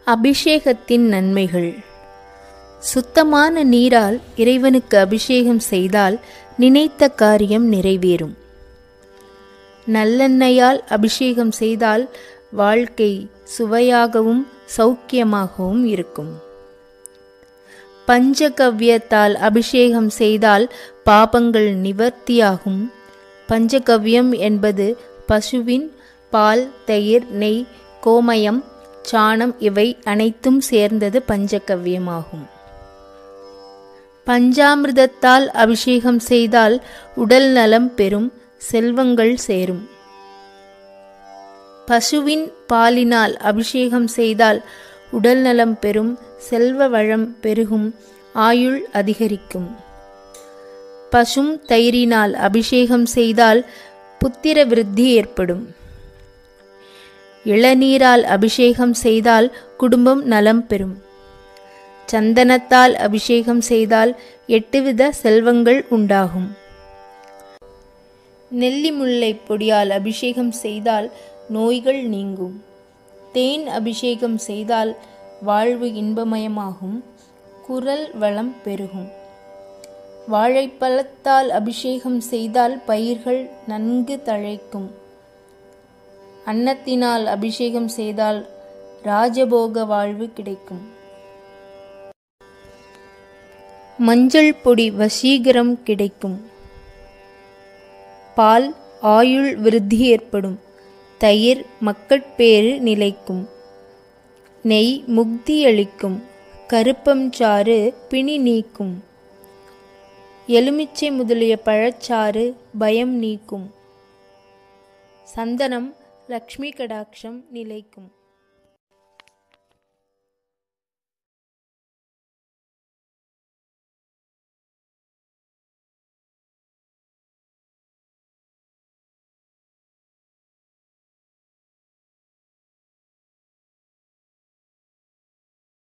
அபிஷேகத்தின் நன்மைகள் சுத்தமான நீரால் இறைவனுக்கு அபிஷேகம் செய்தால் நினைத்த காரியம் நிறைவேறும் நல்லெண்ணெயால் அபிஷேகம் செய்தால் வாழ்க்கை சுவையாகவும் சௌக்கியமாகவும் இருக்கும் பஞ்சகவ்யத்தால் அபிஷேகம் செய்தால் பாபங்கள் நிவர்த்தியாகும் பஞ்சகவ்யம் என்பது பசுவின் பால் தயிர் நெய் கோமயம் சாணம் இவை அனைத்தும் சேர்ந்தது பஞ்சகவ்யமாகும் பஞ்சாமிர்தத்தால் அபிஷேகம் செய்தால் உடல் நலம் பெறும் செல்வங்கள் சேரும் பசுவின் பாலினால் அபிஷேகம் செய்தால் உடல் நலம் பெறும் செல்வ வளம் பெருகும் ஆயுள் அதிகரிக்கும் பசும் தயிரினால் அபிஷேகம் செய்தால் புத்திர விருத்தி ஏற்படும் இளநீரால் அபிஷேகம் செய்தால் குடும்பம் நலம் பெறும் சந்தனத்தால் அபிஷேகம் செய்தால் எட்டுவித செல்வங்கள் உண்டாகும் நெல்லி முல்லை பொடியால் அபிஷேகம் செய்தால் நோய்கள் நீங்கும் தேன் அபிஷேகம் செய்தால் வாழ்வு இன்பமயமாகும் குரல் வளம் பெருகும் வாழைப்பழத்தால் அபிஷேகம் செய்தால் பயிர்கள் நன்கு தழைக்கும் அன்னத்தினால் அபிஷேகம் செய்தால் ராஜபோக வாழ்வு கிடைக்கும் மஞ்சள் பொடி வசீகரம் கிடைக்கும் பால் ஆயுள் விருத்தி ஏற்படும் தயிர் மக்கட்பேறு நிலைக்கும் நெய் முக்தி அளிக்கும் கருப்பம் சாறு பிணி நீக்கும் எலுமிச்சை முதலிய பழச்சாறு பயம் நீக்கும் சந்தனம் லக்ஷ்மி கடாட்சம் நிலைக்கும்